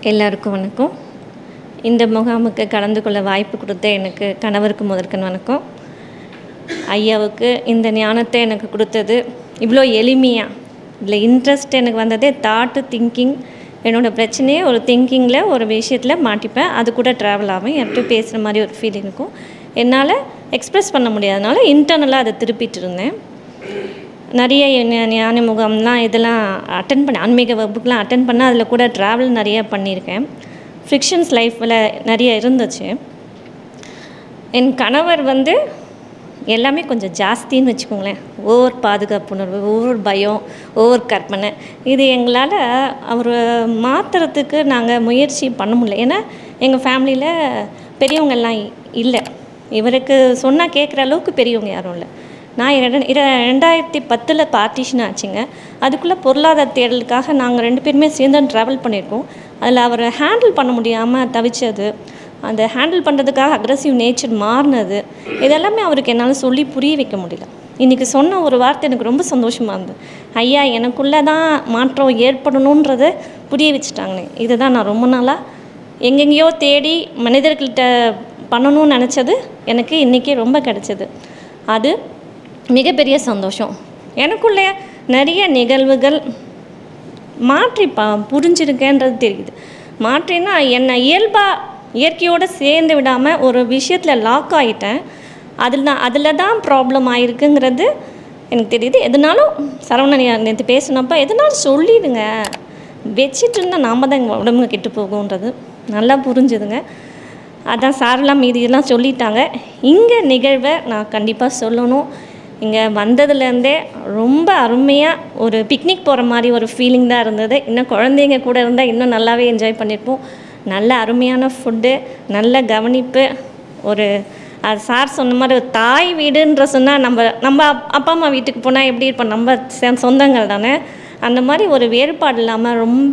எல்லாருக்கும் வணக்கம் இந்த முகாமுக்கு கலந்து கொள்ள வாய்ப்பு கொடுத்த எனக்கு கணவருக்கு முதற்கண் வணக்கம் ஐயாவுக்கு இந்த ஞானத்தை எனக்கு கொடுத்தது இவ்வளோ எளிமையாக இதில் இன்ட்ரெஸ்ட் எனக்கு வந்ததே தாட்டு திங்கிங் என்னோடய பிரச்சனையே ஒரு திங்கிங்கில் ஒரு விஷயத்தில் மாட்டிப்பேன் அது கூட ட்ராவல் ஆகும் யார்கிட்ட பேசுகிற மாதிரி ஒரு ஃபீலிங் இருக்கும் என்னால் எக்ஸ்ப்ரெஸ் பண்ண முடியாதனால இன்டர்னலாக அதை திருப்பிட்டு இருந்தேன் நிறைய ஞ- ஞான முகாம்லாம் இதெல்லாம் அட்டன் பண்ண ஆன்மீக வகுப்புக்கெலாம் அட்டன் பண்ண அதில் கூட ட்ராவல் நிறைய பண்ணியிருக்கேன் ஃப்ரிக்ஷன்ஸ் லைஃப்பில் நிறைய இருந்துச்சு என் கணவர் வந்து எல்லாமே கொஞ்சம் ஜாஸ்தின்னு வச்சுக்கோங்களேன் ஓவர் பாதுகாப்புணர்வு ஓவர் பயம் ஓவர் கற்பனை இது எங்களால் அவர் மாற்றுறதுக்கு நாங்கள் முயற்சி பண்ண முடியல ஏன்னா எங்கள் ஃபேமிலியில் பெரியவங்க எல்லாம் இ- இல்லை இவருக்கு சொன்னால் கேட்குற அளவுக்கு பெரியவங்க யாரும் இல்லை நான் இர- இர ரெண்டாயிரத்தி பத்தில் பார்ட்டிஷன் ஆச்சுங்க அதுக்குள்ளே பொருளாதார தேடலுக்காக நாங்கள் ரெண்டு பேருமே சேர்ந்து ட்ராவல் பண்ணியிருக்கோம் அதில் அவர் ஹேண்டில் பண்ண முடியாமல் தவிச்சது அந்த ஹேண்டில் பண்ணுறதுக்காக அக்ரஸிவ் நேச்சர் மாறினது இதெல்லாமே அவருக்கு என்னால் சொல்லி புரிய வைக்க முடியல இன்றைக்கி சொன்ன ஒரு வார்த்தை எனக்கு ரொம்ப சந்தோஷமாக இருந்தது ஐயா எனக்குள்ளே தான் மாற்றம் ஏற்படணுன்றதை புரிய வச்சுட்டாங்கண்ணே இதுதான் நான் ரொம்ப நாளாக எங்கெங்கேயோ தேடி மனிதர்கள்கிட்ட பண்ணணும்னு நினச்சது எனக்கு இன்றைக்கி ரொம்ப கிடச்சிது அது மிகப்பெரிய சந்தோஷம் எனக்குள்ளே நிறைய நிகழ்வுகள் மாற்றி பா புரிஞ்சிருக்கேன்றது தெரியுது மாற்றினா என்னை இயல்பாக இயற்கையோடு சேர்ந்து விடாமல் ஒரு விஷயத்தில் லாக் ஆகிட்டேன் அதில் தான் அதில் தான் ப்ராப்ளம் ஆயிருக்குங்கிறது எனக்கு தெரியுது எதுனாலும் சரவணன் நேற்று பேசினப்ப எதுனாலும் சொல்லிடுங்க வச்சிட்டு இருந்தால் நாம தான் எங்கள் உடம்புங்க கெட்டு போகுன்றது நல்லா புரிஞ்சுதுங்க அதான் சாரெல்லாம் மீதியெல்லாம் சொல்லிட்டாங்க இங்கே நிகழ்வை நான் கண்டிப்பாக சொல்லணும் இங்கே வந்ததுலேருந்தே ரொம்ப அருமையாக ஒரு பிக்னிக் போகிற மாதிரி ஒரு ஃபீலிங் தான் இருந்தது இன்னும் குழந்தைங்க கூட இருந்தால் இன்னும் நல்லாவே என்ஜாய் பண்ணியிருப்போம் நல்ல அருமையான ஃபுட்டு நல்ல கவனிப்பு ஒரு அது சார் சொன்ன மாதிரி ஒரு தாய் வீடுன்ற சொன்னால் நம்ம நம்ம அப்- அப்பா அம்மா வீட்டுக்கு போனால் எப்படி இருப்போம் நம்ம சே- சொந்தங்கள் தானே அந்த மாதிரி ஒரு வேறுபாடு இல்லாமல் ரொம்ப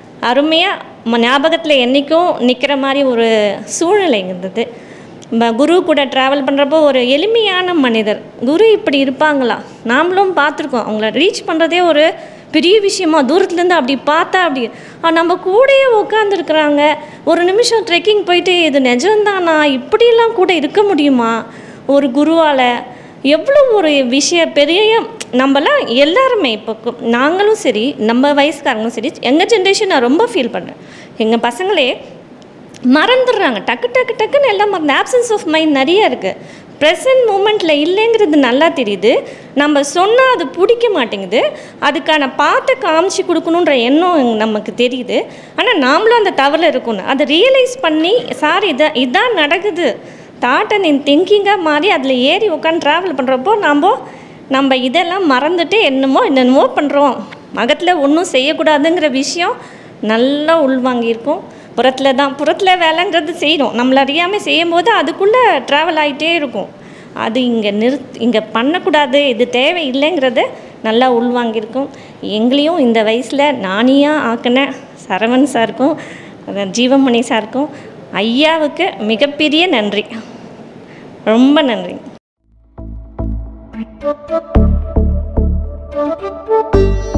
அருமையாக ஞாபகத்தில் என்றைக்கும் நிற்கிற மாதிரி ஒரு சூழ்நிலை இருந்தது ம- குரு கூட ட்ராவல் பண்ணுறப்போ ஒரு எளிமையான மனிதர் குரு இப்படி இருப்பாங்களா நாமளும் பார்த்துருக்கோம் அவங்கள ரீச் பண்ணுறதே ஒரு பெரிய விஷயமா தூரத்துலேருந்து அப்படி பார்த்தா அப்படி ஆ, நம்ம கூடயே உட்காந்துருக்குறாங்க ஒரு நிமிஷம் ட்ரெக்கிங் போயிட்டு இது நிஜம்தானா இப்படியெல்லாம் கூட இருக்க முடியுமா ஒரு குருவால் எவ்வளோ ஒரு விஷய பெரிய நம்மலாம் எல்லாருமே இப்போ கு- நாங்களும் சரி நம்ம வயசுக்காரங்களும் சரி எங்கள் ஜென்ரேஷன் நான் ரொம்ப ஃபீல் பண்ணுறேன் எங்கள் பசங்களே மறந்துடுறாங்க டக்கு டக்கு டக்குன்னு எல்லாம் மறந்து ஆப்சன்ஸ் ஆஃப் மைண்ட் நிறைய இருக்குது ப்ரெசன்ட் மூமெண்ட்டில் இல்லைங்கிறது நல்லா தெரியுது நம்ம சொன்னால் அது பிடிக்க மாட்டேங்குது அதுக்கான பாட்டை காமிச்சு கொடுக்கணுன்ற எண்ணம் நமக்கு தெரியுது ஆனால் நாமளும் அந்த தவறில் இருக்கணும் அதை ரியலைஸ் பண்ணி சார் இதை இதான் நடக்குது தாட்டை நீ திங்கிங்காக மாறி அதில் ஏறி உட்காந்து ட்ராவல் பண்ணுறப்போ நம்ம நம்ம இதெல்லாம் மறந்துட்டு என்னமோ என்னென்னமோ பண்ணுறோம் மகத்தில் ஒன்றும் செய்யக்கூடாதுங்கிற விஷயம் நல்லா உள்வாங்கியிருக்கும் புறத்தில் தான் புறத்தில் வேலைங்கிறது செய்கிறோம் நம்மள அறியாமல் செய்யும்போது அதுக்குள்ளே ட்ராவல் ஆகிட்டே இருக்கும் அது இங்கே நிறுத் இங்கே பண்ணக்கூடாது இது தேவையில்லைங்கிறத நல்லா உள்வாங்கியிருக்கும் எங்களையும் இந்த வயசில் நானியாக ஆக்கின சரவண் சாருக்கும் அஹ் ஜீவமணி சாருக்கும் ஐயாவுக்கு மிகப்பெரிய நன்றி ரொம்ப நன்றி Thank you.